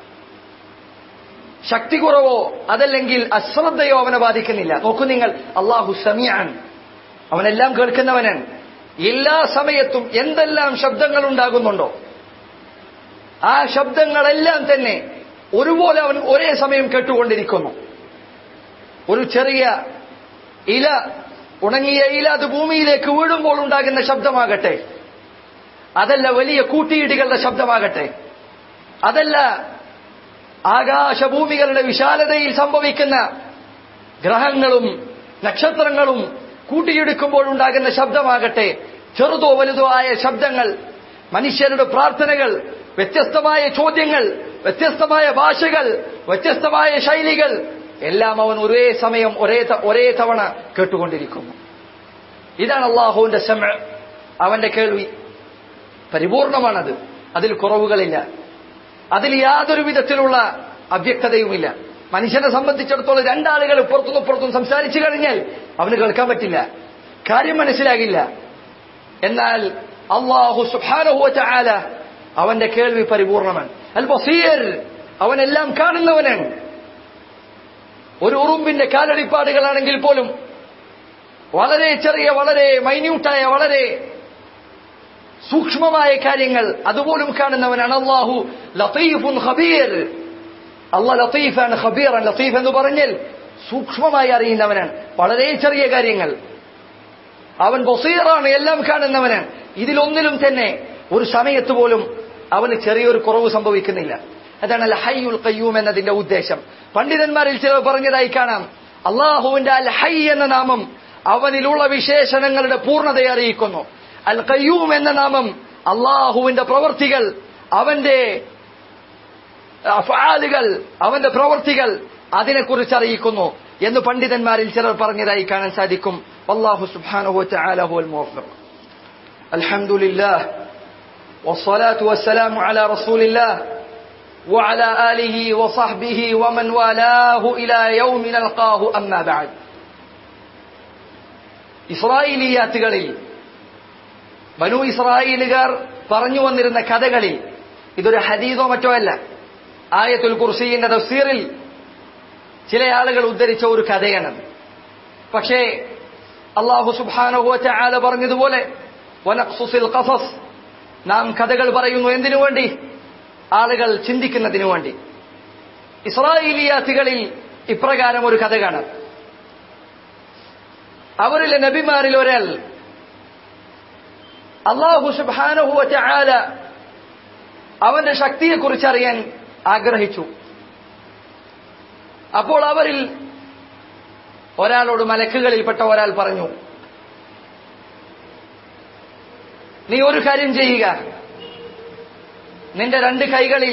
ശക്തി കുറവോ അതല്ലെങ്കിൽ അശ്രദ്ധയോ അവനെ ബാധിക്കുന്നില്ല നോക്കൂ നിങ്ങൾ അള്ളാഹു സമീആൻ അവനെല്ലാം കേൾക്കുന്നവനാണ് എല്ലാ സമയത്തും എന്തെല്ലാം ശബ്ദങ്ങൾ ഉണ്ടാകുന്നുണ്ടോ ആ ശബ്ദങ്ങളെല്ലാം തന്നെ ഒരുപോലെ അവൻ ഒരേ സമയം കേട്ടുകൊണ്ടിരിക്കുന്നു ഒരു ചെറിയ ഇല ഉണങ്ങിയ ഇല അത് ഭൂമിയിലേക്ക് വീഴുമ്പോൾ ഉണ്ടാകുന്ന ശബ്ദമാകട്ടെ അതല്ല വലിയ കൂട്ടിയിടികളുടെ ശബ്ദമാകട്ടെ അതല്ല ആകാശഭൂമികളുടെ വിശാലതയിൽ സംഭവിക്കുന്ന ഗ്രഹങ്ങളും നക്ഷത്രങ്ങളും കൂട്ടിയിടിക്കുമ്പോൾ ഉണ്ടാകുന്ന ശബ്ദമാകട്ടെ ചെറുതോ വലുതോ ആയ ശബ്ദങ്ങൾ മനുഷ്യരുടെ പ്രാർത്ഥനകൾ വ്യത്യസ്തമായ ചോദ്യങ്ങൾ വ്യത്യസ്തമായ ഭാഷകൾ വ്യത്യസ്തമായ ശൈലികൾ എല്ലാം അവൻ ഒരേ സമയം ഒരേ ത- ഒരേ തവണ കേട്ടുകൊണ്ടിരിക്കുന്നു ഇതാണ് അള്ളാഹുവിന്റെ സമ അവന്റെ കേൾവി പരിപൂർണമാണത് അതിൽ കുറവുകളില്ല അതിൽ യാതൊരു വിധത്തിലുള്ള അവ്യക്തതയുമില്ല മനുഷ്യനെ സംബന്ധിച്ചിടത്തോളം രണ്ടാളുകൾ പുറത്തും പുറത്തും സംസാരിച്ചു കഴിഞ്ഞാൽ അവന് കേൾക്കാൻ പറ്റില്ല കാര്യം മനസ്സിലാകില്ല എന്നാൽ അള്ളാഹു സുബ്ഹാനഹു വതആല അവന്റെ കേൾവി പരിപൂർണമാണ് അൽ ബസീർ അവനെല്ലാം കാണുന്നവനാണ് ഒരു ഉറുമ്പിന്റെ കാലടിപ്പാടുകളാണെങ്കിൽ പോലും വളരെ ചെറിയ വളരെ മൈന്യൂട്ടായ വളരെ സൂക്ഷ്മമായ കാര്യങ്ങൾ അതുപോലും കാണുന്നവനാണ് അള്ളാഹു ലത്തീഫുൻ ഖബീർ അള്ളാഹ് ലത്തീഫാണ് ഖബീറാണ് ലത്തീഫ് എന്ന് പറഞ്ഞാൽ സൂക്ഷ്മമായി അറിയുന്നവനാണ് വളരെ ചെറിയ കാര്യങ്ങൾ അവൻ ബസീറാണ് എല്ലാം കാണുന്നവനാണ് ഇതിലൊന്നിലും തന്നെ ഒരു സമയത്ത് പോലും അവന് ചെറിയൊരു കുറവ് സംഭവിക്കുന്നില്ല അതാണ് അൽ ഹയ്യുൽ ഖയ്യൂം എന്നതിന്റെ ഉദ്ദേശം പണ്ഡിതന്മാരിൽ ചിലർ പറഞ്ഞതായി കാണാം അള്ളാഹുവിന്റെ അൽ ഹൈ എന്ന നാമം അവനിലുള്ള വിശേഷണങ്ങളുടെ പൂർണ്ണതയെ അറിയിക്കുന്നു അൽ ഖയ്യൂം എന്ന നാമം അള്ളാഹുവിന്റെ പ്രവർത്തികൾ അവന്റെ അഫാലുകൾ അവന്റെ പ്രവർത്തികൾ അതിനെക്കുറിച്ച് അറിയിക്കുന്നു എന്ന് പണ്ഡിതന്മാരിൽ ചിലർ പറഞ്ഞതായി കാണാൻ സാധിക്കും അള്ളാഹു സുബ്ഹാനഹു വതആല ഹുവൽ മുവഫിഖ് അൽഹംദുലില്ലാഹ് والصلاة والسلام على رسول الله وعلى آله وصحبه ومن والاه إلى يوم نلقاه أما بعد ഇസ്രായേലിയാത്തുകളിൽ ബനു ഇസ്രായേലുകാർ പറഞ്ഞു വന്നിരുന്ന കഥകളിൽ ഇതൊരു ഹദീദോ മറ്റോ അല്ല ആയത്തുൽ കുർസീന്റെ തഫ്സീറിൽ ചില ആളുകൾ ഉദ്ധരിച്ച ഒരു കഥയാണ് പക്ഷേ അള്ളാഹു സുബാനുഭവറ്റ ആല പറഞ്ഞതുപോലെ വനഖ്സുസിൽ ഖസസ് നാം കഥകൾ പറയുന്നു എന്തിനു വേണ്ടി ആളുകൾ ചിന്തിക്കുന്നതിനു വേണ്ടി ഇസ്രായേലിയാത്തുകളിൽ ഇപ്രകാരം ഒരു കഥ കാണാം അവരിലെ നബിമാരിൽ ഒരാൾ അള്ളാഹു സുബാനുഭവറ്റ ആല അവന്റെ ശക്തിയെക്കുറിച്ച് അറിയാൻ ആഗ്രഹിച്ചു അപ്പോൾ അവരിൽ ഒരാളോട് മലക്കുകളിൽപ്പെട്ട ഒരാൾ പറഞ്ഞു നീ ഒരു കാര്യം ചെയ്യുക നിന്റെ രണ്ട് കൈകളിൽ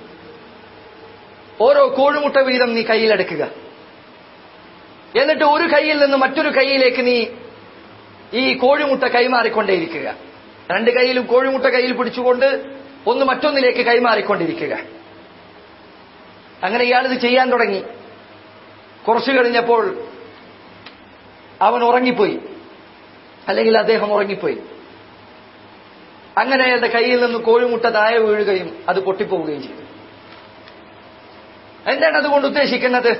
ഓരോ കോഴിമുട്ട വീതം നീ കയ്യിലെടുക്കുക എന്നിട്ട് ഒരു കൈയിൽ നിന്ന് മറ്റൊരു കൈയിലേക്ക് നീ ഈ കോഴിമുട്ട കൈമാറിക്കൊണ്ടേയിരിക്കുക രണ്ട് കൈയിലും കോഴിമുട്ട കയ്യിൽ പിടിച്ചുകൊണ്ട് ഒന്ന് മറ്റൊന്നിലേക്ക് കൈമാറിക്കൊണ്ടിരിക്കുക അങ്ങനെ ഇയാളിത് ചെയ്യാൻ തുടങ്ങി കുറച്ചു കഴിഞ്ഞപ്പോൾ അവൻ ഉറങ്ങിപ്പോയി അല്ലെങ്കിൽ അദ്ദേഹം ഉറങ്ങിപ്പോയി അങ്ങനെ അയാളുടെ കയ്യിൽ നിന്ന് കോഴിമുട്ട താഴെ വീഴുകയും അത് പൊട്ടിപ്പോവുകയും ചെയ്തു എന്താണ് അതുകൊണ്ട് ഉദ്ദേശിക്കുന്നത്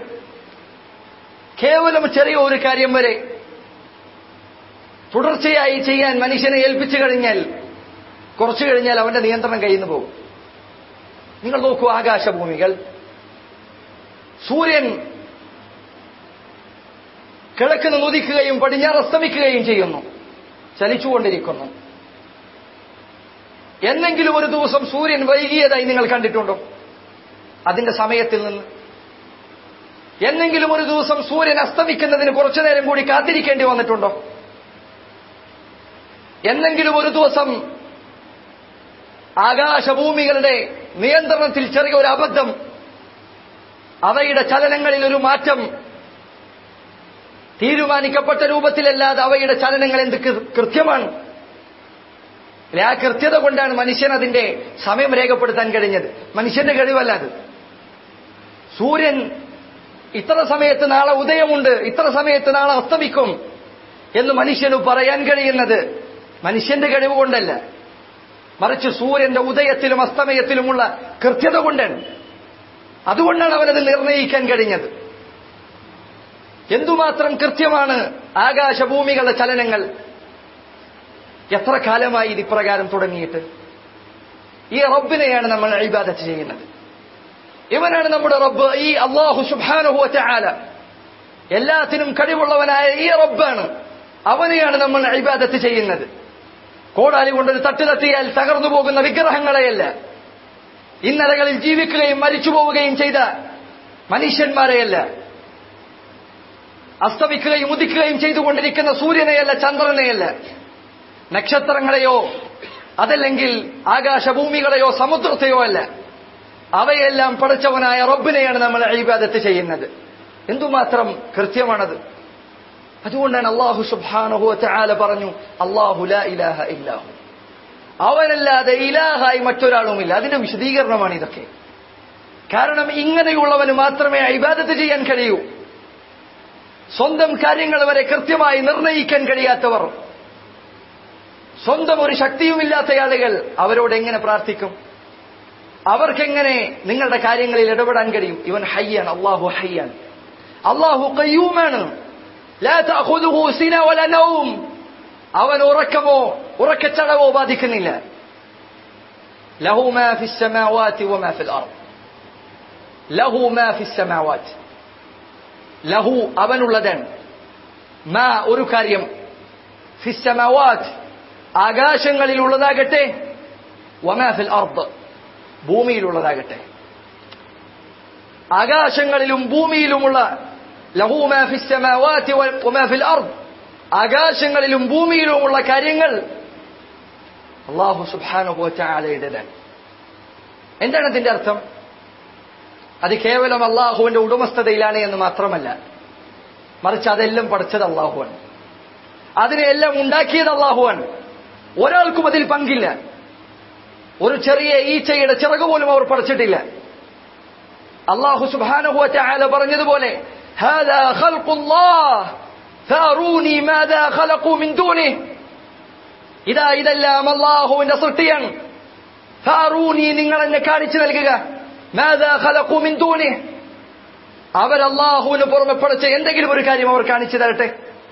കേവലം ചെറിയ ഒരു കാര്യം വരെ തുടർച്ചയായി ചെയ്യാൻ മനുഷ്യനെ ഏൽപ്പിച്ചു കഴിഞ്ഞാൽ കുറച്ചു കഴിഞ്ഞാൽ അവന്റെ നിയന്ത്രണം കയ്യിൽ നിന്ന് പോകും നിങ്ങൾ നോക്കൂ ആകാശഭൂമികൾ സൂര്യൻ കിഴക്ക് നിന്ന് ഉദിക്കുകയും പടിഞ്ഞാറ് അസ്തമിക്കുകയും ചെയ്യുന്നു ചലിച്ചുകൊണ്ടിരിക്കുന്നു എന്നെങ്കിലും ഒരു ദിവസം സൂര്യൻ വൈകിയതായി നിങ്ങൾ കണ്ടിട്ടുണ്ടോ അതിന്റെ സമയത്തിൽ നിന്ന് എന്നെങ്കിലും ഒരു ദിവസം സൂര്യൻ അസ്തമിക്കുന്നതിന് കുറച്ചു നേരം കൂടി കാത്തിരിക്കേണ്ടി വന്നിട്ടുണ്ടോ എന്നെങ്കിലും ഒരു ദിവസം ആകാശഭൂമികളുടെ നിയന്ത്രണത്തിൽ ചെറിയൊരു അബദ്ധം അവയുടെ ചലനങ്ങളിൽ ഒരു മാറ്റം തീരുമാനിക്കപ്പെട്ട രൂപത്തിലല്ലാതെ അവയുടെ ചലനങ്ങൾ എന്ത് കൃ- കൃത്യമാണ് അല്ലെ, ആ കൃത്യത കൊണ്ടാണ് മനുഷ്യൻ അതിന്റെ സമയം രേഖപ്പെടുത്താൻ കഴിഞ്ഞത് മനുഷ്യന്റെ കഴിവല്ല അത് സൂര്യൻ ഇത്ര സമയത്ത് നാളെ ഉദയമുണ്ട് ഇത്ര സമയത്ത് നാളെ അസ്തമിക്കും എന്ന് മനുഷ്യന് പറയാൻ കഴിയുന്നത് മനുഷ്യന്റെ കഴിവ് കൊണ്ടല്ല മറിച്ച് സൂര്യന്റെ ഉദയത്തിലും അസ്തമയത്തിലുമുള്ള കൃത്യത കൊണ്ടാണ് അതുകൊണ്ടാണ് അവനത് നിർണയിക്കാൻ കഴിഞ്ഞത് എന്തുമാത്രം കൃത്യമാണ് ആകാശഭൂമികളുടെ ചലനങ്ങൾ എത്ര കാലമായി ഇത് ഇപ്രകാരം തുടങ്ങിയിട്ട് ഈ റബ്ബിനെയാണ് നമ്മൾ ഇബാദത്ത് ചെയ്യുന്നത് ഇവനാണ് നമ്മുടെ റബ്ബ് ഈ അള്ളാഹു സുബാനുഹു ആല എല്ലാത്തിനും കഴിവുള്ളവനായ ഈ റബ്ബാണ് അവനെയാണ് നമ്മൾ ഇബാദത്ത് ചെയ്യുന്നത് കോടാലി കൊണ്ടൊരു തട്ട് തട്ടിയാൽ തകർന്നു പോകുന്ന വിഗ്രഹങ്ങളെയല്ല ഇന്നലകളിൽ ജീവിക്കുകയും മരിച്ചു പോവുകയും ചെയ്ത മനുഷ്യന്മാരെയല്ല അസ്തമിക്കുകയും ഉദിക്കുകയും ചെയ്തുകൊണ്ടിരിക്കുന്ന സൂര്യനെയല്ല ചന്ദ്രനെയല്ല നക്ഷത്രങ്ങളെയോ അതല്ലെങ്കിൽ ആകാശഭൂമികളെയോ സമുദ്രത്തെയോ അല്ല അവയെല്ലാം പഠിച്ചവനായ റബ്ബിനെയാണ് നമ്മൾ ഇബാദത്ത് ചെയ്യുന്നത് എന്തുമാത്രം കൃത്യമാണത് അതുകൊണ്ടാണ് അള്ളാഹു സുബ്ഹാനഹു വതആല പറഞ്ഞു അള്ളാഹു ലാ ഇലാഹ ഇല്ലാഹു അവനല്ലാതെ ഇലാഹായി മറ്റൊരാളുമില്ല അതിന്റെ വിശദീകരണമാണ് ഇതൊക്കെ കാരണം ഇങ്ങനെയുള്ളവന് മാത്രമേ ഇബാദത്ത് ചെയ്യാൻ കഴിയൂ സ്വന്തം കാര്യങ്ങൾ വരെ കൃത്യമായി നിർണയിക്കാൻ കഴിയാത്തവർ സ്വന്തം ഒരു ശക്തിയുമില്ലാത്ത ആളുകൾ അവരോട് എങ്ങനെ പ്രാർത്ഥിക്കും അവർക്കെങ്ങനെ നിങ്ങളുടെ കാര്യങ്ങളിൽ ഇടപെടാൻ കഴിയും ഇവൻ ഹയ്യാൻ അള്ളാഹു ഹയ്യാൻ അള്ളാഹു കയ്യൂമാണ് ലാ തഅഖുദുഹു സിന വല നൗം അവൻ ഉറക്കമോ ഉറക്കച്ചടവോ ബാധിക്കുന്നില്ല ലഹു മാ ഫിസ് സമാവാതി വമാ ഫിൽ അർദ് ലഹു മാ ഫിസ് സമാവാതി ലഹു അവനുള്ളതാണ് മാ ഒരു കാര്യം ഫിസ് സമാവാത് ആകാശങ്ങളിൽ ഉള്ളതാകട്ടെ വമാ ഫിൽ അർദ് ഭൂമിയിലുള്ളതാകട്ടെ ആകാശങ്ങളിലും ഭൂമിയിലുമുള്ള ലഹു മാ ഫിസ് സമാവാതി വമാ ഫിൽ അർദ് ആകാശങ്ങളിലും ഭൂമിയിലുമുള്ള കാര്യങ്ങൾ അള്ളാഹു സുബ്ഹാനഹു വതആലയുടേതാണ് എന്താണ് അതിന്റെ അർത്ഥം അത് കേവലം അള്ളാഹുവിന്റെ ഉടമസ്ഥതയിലാണ് എന്ന് മാത്രമല്ല മറിച്ച് അതെല്ലാം പഠിച്ചത് അള്ളാഹുവാണ് അതിനെല്ലാം ഉണ്ടാക്കിയത് അള്ളാഹുവാണ് ഒരാൾക്കും അതിൽ പങ്കില്ല ഒരു ചെറിയ ഈച്ചയുടെ ചിറക് പോലും അവർ പഠിച്ചിട്ടില്ല അള്ളാഹു സുബാനഹു ചായാല പറഞ്ഞതുപോലെ هذا خلق الله فاروني ماذا خلقوا من دونه ഇതാ ഇതെല്ലാം അള്ളാഹുവിന്റെ സൃഷ്ടിയാണ് ഫാറൂനി നിങ്ങൾ എന്നെ കാണിച്ചു നൽകുക മാതാ ഖലഖു മിൻ ദൂനി അവർ അള്ളാഹുവിന് പുറമെ പഠിച്ച എന്തെങ്കിലും ഒരു കാര്യം അവർ കാണിച്ചു തരട്ടെ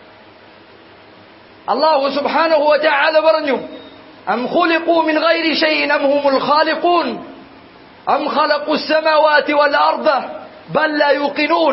അള്ളാഹു സുബ്ഹാനഹു വതആല പറഞ്ഞു أم خلقوا من غير شيء أم هم الخالقون أم خلقوا السماوات والأرض بل لا يوقنون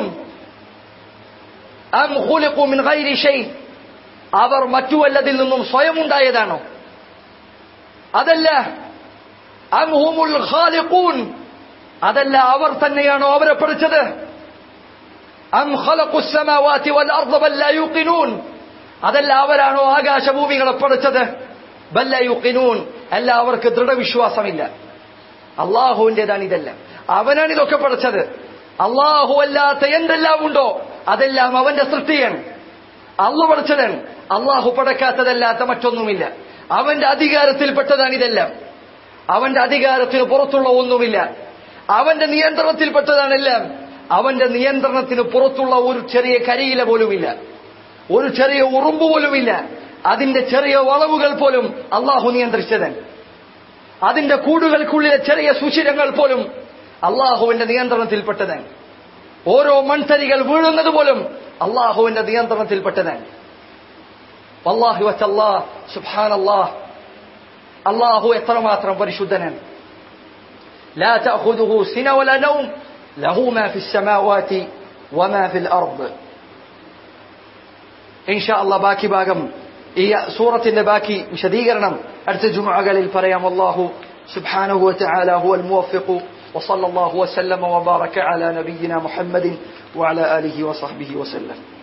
أم خلقوا من غير شيء അവർ മറ്റുവല്ലതിൽ നിന്നും സ്വയം ഉണ്ടായതാണോ അതല്ല അം ഹുമുൽ ഖാലിഖൂൻ അതല്ല അവർ തന്നെയാണോ അവരെ പഠിച്ചത് അം ഖലഖുസ് സമാവാതി വൽ അർദ ബൽ ലാ യുഖിനൂൻ അതല്ല അവരാണോ ആകാശഭൂമികളെ പഠിച്ചത് ബൽ ലാ യുഖിനൂൻ അല്ല അവർക്ക് ദൃഢവിശ്വാസമില്ല അള്ളാഹുവിൻ്റെതാണ് ഇതെല്ലാം അവനാണ് ഇതൊക്കെ പഠിച്ചത് അള്ളാഹു അല്ലാത്ത എന്തെല്ലാം ഉണ്ടോ അതെല്ലാം അവന്റെ സൃഷ്ടിയാണ് അള്ള പഠിച്ചതാണ് അള്ളാഹു പടക്കാത്തതല്ലാത്ത മറ്റൊന്നുമില്ല അവന്റെ അധികാരത്തിൽപ്പെട്ടതാണ് ഇതെല്ലാം അവന്റെ അധികാരത്തിന് പുറത്തുള്ള ഒന്നുമില്ല അവന്റെ നിയന്ത്രണത്തിൽപ്പെട്ടതാണെല്ലാം അവന്റെ നിയന്ത്രണത്തിന് പുറത്തുള്ള ഒരു ചെറിയ കരിയില പോലുമില്ല ഒരു ചെറിയ ഉറുമ്പ് പോലുമില്ല അതിന്റെ ചെറിയ വളവുകൾ പോലും അള്ളാഹു നിയന്ത്രിച്ചതാണ് അതിന്റെ കൂടുകൾക്കുള്ളിലെ ചെറിയ സുശിരങ്ങൾ പോലും അള്ളാഹുവിന്റെ നിയന്ത്രണത്തിൽപ്പെട്ടതാണ് ഓരോ മൺതരികൾ വീഴുന്നത് പോലും അള്ളാഹുവിന്റെ നിയന്ത്രണത്തിൽപ്പെട്ടതാണ് വല്ലാഹി വച്ചല്ലാ സുബ്ഹാനല്ലാഹ് അള്ളാഹു എത്രമാത്രം പരിശുദ്ധനാണ് لا تأخذه سنة ولا نوم له ما في السماوات وما في الأرض إن شاء الله باكي باقم ഈ സൂറത്തിന്റെ ബാക്കി വിശദീകരണം അടുത്ത ജുമുഅകളിൽ പറയാം അല്ലാഹു സുബ്ഹാനഹു വതആല ഹുവൽ മുവഫിഖു وصلى الله وسلم وبارك على نبينا محمد وعلى آله وصحبه وسلم